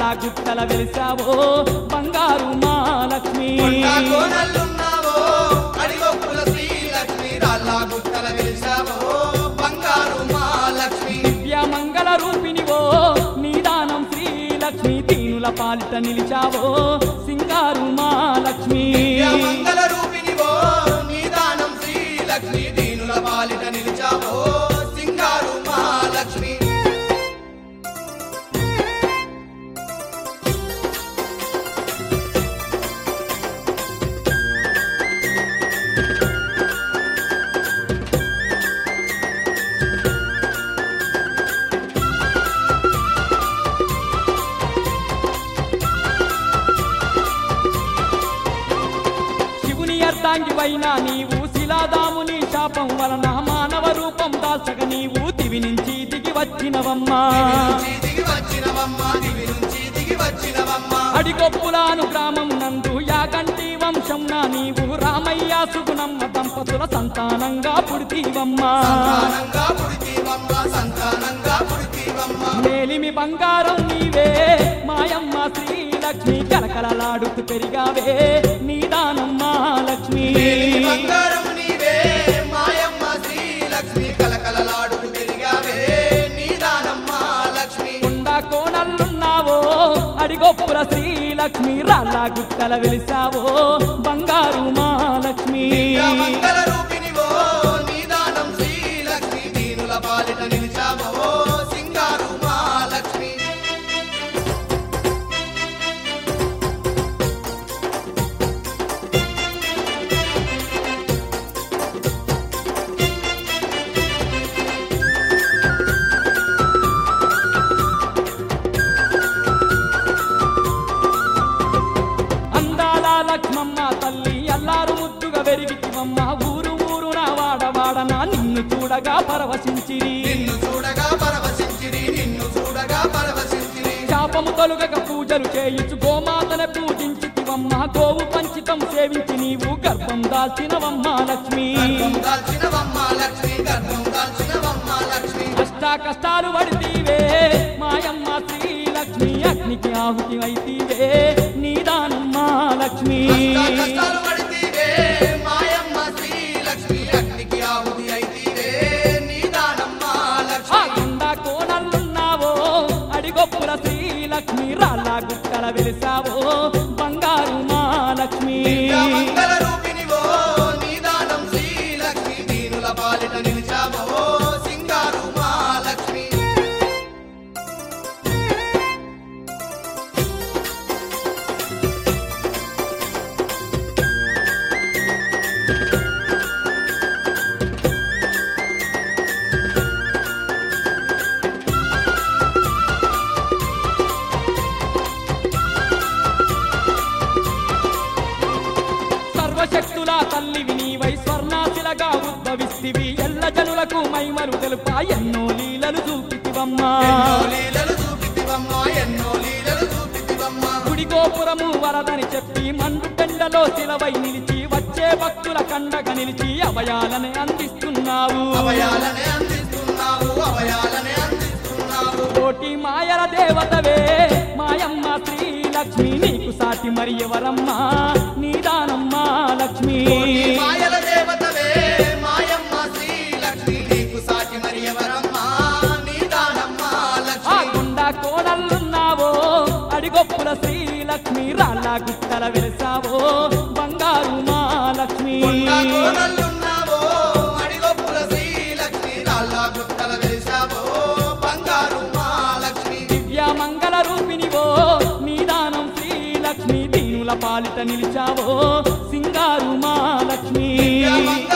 రాళ్ళ గుట్టల వెలిసావో బంగారు మా లక్ష్మి కొండ కోనల్లున్నావో అడిగొప్పుల శ్రీలక్ష్మి రాళ్ళ గుట్టల వెలిసావో బంగారు మా లక్ష్మి దివ్య మంగళ రూపినివో నీదానం శ్రీలక్ష్మి దీనుల పాలిట నిలిచావో సింగారు మా లక్ష్మి మంగళ రూపినివో నీదానం శ్రీలక్ష్మి దీనుల పాలిట నిలిచావో సింగారు మా లక్ష్మి శివుని అర్ధాంగివైన నీవు శిలాదాముని శాపం వలన మానవ రూపం దాల్చక నీవు దివి నుంచి దిగి వచ్చినవమ్మా దివి నుంచి దిగి వచ్చినవమ్మ దివి నుంచి దిగి వచ్చినవమ్మ అడిగొప్పులాను గ్రామం నందు యాగంటి వంశం నా నీవు రామయ్య సుగుణమ్మ దంపతుల సంతానంగా పుడితీవమ్మా సంతానంగా పుడితీవమ్మ సంతానంగా పుడితీవమ్మ మేలిమి బంగారం నీవే మాయమ్మ శ్రీలక్ష్మి కలకలలాడుతూ పెరిగావే నీదానం మా లక్ష్మి మేలిమి బంగారం నీవే మాయమ్మ శ్రీలక్ష్మి కలకలలాడుతూ తిరిగావే నీదానమ్మ లక్ష్మి కొండ కోణల్లున్నావో అడిగొప్పుల శ్రీలక్ష్మి రాళ్ళ గుట్టల వెలిసావో బంగారు మా లక్ష్మి మంగళ రూపినివో నీదానం శ్రీలక్ష్మి దీనుల పాలిట నిలిచావో సింగారు మా లక్ష్మి అందాల లక్ష్మమ్మ తల్లి అల్లారు ముద్దుగా వెరిగితివమ్మ ఊరు ఊరు నా వాడవాడన నిన్ను చూడగా పరవశించిరి నిన్ను చూడగా పరవశించిరి నిన్ను చూడగా పరవశించిరి శాపము తొలుగక పూజలు చేయించు గోమాతను పూజించితివమ్మ గోవు పంచితం సేవించి నీవు గర్భం దాల్చినవమ్మ లక్ష్మి గర్భం దాల్చినవమ్మ లక్ష్మి గర్భం దాల్చినవమ్మ లక్ష్మి కష్ట కష్టాలు పడితీవే మాయమ్మ శ్రీలక్ష్మి అగ్నికి ఆహుతి అయితీవే నీదానమ్మ లక్ష్మి కష్ట కష్టాలు పడితీవే మాయమ్మ శ్రీలక్ష్మి అగ్నికి ఆహుతి అయితీవే నీదానమ్మ ఆ లక్ష్మి కొండ కోణల్లున్నావో అడిగొప్పుల శ్రీలక్ష్మి రాళ్ళ గుట్టల వెలిసావో బంగారు మా లక్ష్మి మంగళ రూపినివో నీదానం శ్రీలక్ష్మి దీనుల పాలిట నిలిచావో సింగారు మా లక్ష్మి సర్వశక్తుల తల్లివి నీవై స్వర్ణాశిలగా ఉద్భవిస్తివి ఎల్ల జనులకు మైమలు తెలుపా ఎన్నో లీలలు చూపితివమ్మా ఎన్నో లీలలు చూపితివమ్మా ఎన్నో లీలలు చూపితివమ్మా గుడి గోపురము వరదని చెప్పి మండు పెండలో శిలవై నిలిచి వచ్చే భక్తుల కండగ నిలిచి అభయాలని అందిస్తున్నావు అభయాలనే అందిస్తున్నావు అభయాలనే అందిస్తున్నావు కోటి మాయల దేవతవే మాయమ్మ శ్రీలక్ష్మి నీకు సాటి మరి ఎవరమ్మా నీదానమ్మా లక్ష్మి కోటి మాయల దేవతవే మాయమ్మ శ్రీలక్ష్మి నీకు సాటి మరి ఎవరమ్మా నీదానమ్మా ఆ లక్ష్మి కొండ కోడలున్నావో అడిగొప్పుల శ్రీలక్ష్మి రాళ్ళ గుట్టల వెలిసావో బంగారు మా లక్ష్మి కొండ కోనల్లున్నావో అడిగొప్పుల శ్రీలక్ష్మి రాళ్ళ గుట్టల వెలిసావో బంగారు మా లక్ష్మి దివ్య మంగళ రూపినివో నీదానం శ్రీలక్ష్మి దీనుల పాలిట నిలిచావో సింగారు మా లక్ష్మి దివ్య మంగళ